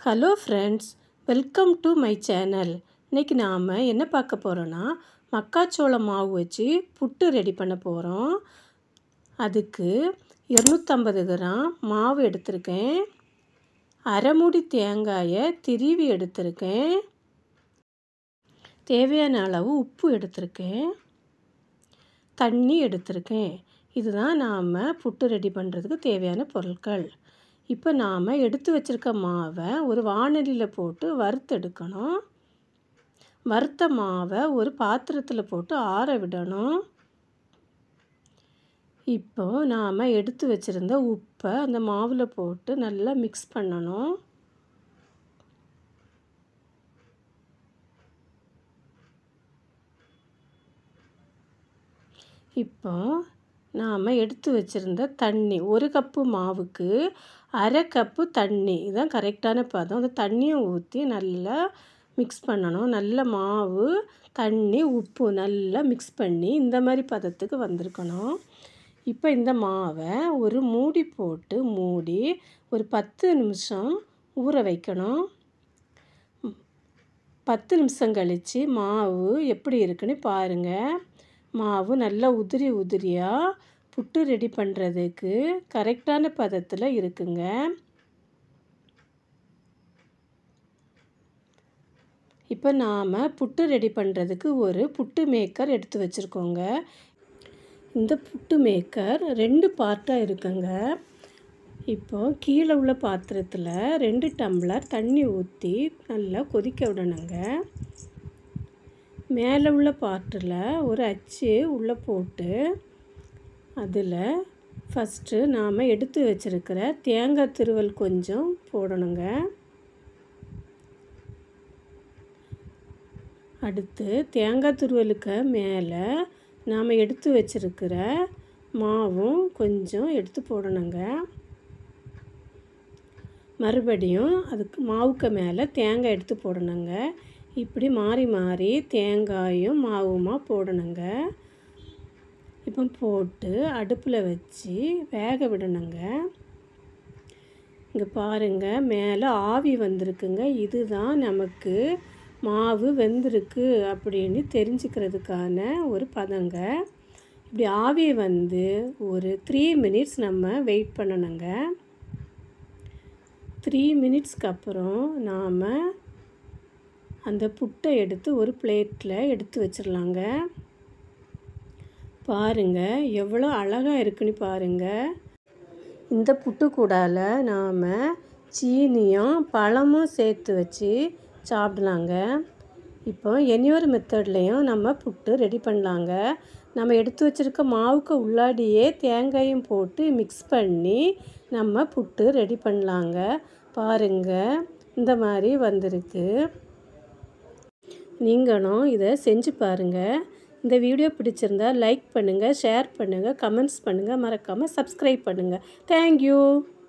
hello friends welcome to my channel இன்றைக்கி நாம் என்ன பார்க்க போகிறோன்னா மக்காச்சோள மாவு வச்சு புட்டு ரெடி பண்ண போகிறோம் அதுக்கு இரநூத்தம்பது கிராம் மாவு எடுத்திருக்கேன் அரை மூடி தேங்காயை திருவி எடுத்திருக்கேன் தேவையான அளவு உப்பு எடுத்திருக்கேன் தண்ணி எடுத்திருக்கேன் இதுதான் நாம் புட்டு ரெடி பண்ணுறதுக்கு தேவையான பொருட்கள் இப்போ நாம் எடுத்து வச்சுருக்க மாவை ஒரு வானலியில் போட்டு வறுத்தெடுக்கணும் வறுத்த மாவை ஒரு பாத்திரத்தில் போட்டு ஆற விடணும் இப்போ நாம் எடுத்து வச்சுருந்த உப்பை அந்த மாவில் போட்டு நல்லா மிக்ஸ் பண்ணணும் இப்போ நாம் எடுத்து வச்சுருந்த தண்ணி ஒரு கப்பு மாவுக்கு அரை கப்பு தண்ணி இதுதான் கரெக்டான பதம் அந்த தண்ணியை ஊற்றி நல்லா மிக்ஸ் பண்ணணும் நல்ல மாவு தண்ணி உப்பு நல்லா மிக்ஸ் பண்ணி இந்த மாதிரி பதத்துக்கு வந்திருக்கணும் இப்போ இந்த மாவை ஒரு மூடி போட்டு மூடி ஒரு பத்து நிமிஷம் ஊற வைக்கணும் பத்து நிமிஷம் கழித்து மாவு எப்படி இருக்குன்னு பாருங்கள் மாவு நல்லா உதிரி உதிரியாக புட்டு ரெடி பண்ணுறதுக்கு கரெக்டான பதத்தில் இருக்குங்க இப்போ நாம் புட்டு ரெடி பண்ணுறதுக்கு ஒரு புட்டு மேக்கர் எடுத்து வச்சுருக்கோங்க இந்த புட்டு மேக்கர் ரெண்டு பார்ட்டாக இருக்குங்க இப்போ கீழே உள்ள பாத்திரத்தில் ரெண்டு டம்ளர் தண்ணி ஊற்றி நல்லா கொதிக்க விடணுங்க மேலே உள்ள பாட்டில் ஒரு அச்சு உள்ளே போட்டு அதில் ஃபஸ்ட்டு நாம் எடுத்து வச்சுருக்கிற தேங்காய் திருவல் கொஞ்சம் போடணுங்க அடுத்து தேங்காய் துருவலுக்கு மேலே நாம் எடுத்து வச்சுருக்கிற மாவும் கொஞ்சம் எடுத்து போடணுங்க மறுபடியும் அதுக்கு மாவுக்கு மேலே தேங்காய் எடுத்து போடணுங்க இப்படி மாறி மாறி தேங்காயும் மாவுமா போடணுங்க இப்போ போட்டு அடுப்பில் வச்சு வேக விடணுங்க இங்கே பாருங்கள் மேலே ஆவி வந்திருக்குங்க இதுதான் நமக்கு மாவு வெந்திருக்கு அப்படின்னு தெரிஞ்சுக்கிறதுக்கான ஒரு பதங்க இப்படி ஆவி வந்து ஒரு த்ரீ மினிட்ஸ் நம்ம வெயிட் பண்ணணுங்க த்ரீ மினிட்ஸ்க்கு அப்புறம் நாம் அந்த புட்டை எடுத்து ஒரு பிளேட்டில் எடுத்து வச்சிடலாங்க பாருங்கள் எவ்வளோ அழகாக இருக்குன்னு பாருங்கள் இந்த புட்டு கூடால நாம் சீனியும் பழமும் சேர்த்து வச்சு சாப்பிடலாங்க இப்போ இனியொரு மெத்தட்லேயும் நம்ம புட்டு ரெடி பண்ணலாங்க நம்ம எடுத்து வச்சுருக்க மாவுக்கு உள்ளாடியே தேங்காயும் போட்டு மிக்ஸ் பண்ணி நம்ம புட்டு ரெடி பண்ணலாங்க பாருங்கள் இந்த மாதிரி வந்திருக்கு நீங்களும் இதை செஞ்சு பாருங்கள் இந்த வீடியோ பிடிச்சிருந்தா லைக் பண்ணுங்கள் ஷேர் பண்ணுங்கள் கமெண்ட்ஸ் பண்ணுங்கள் மறக்காமல் சப்ஸ்கிரைப் பண்ணுங்கள் தேங்க்யூ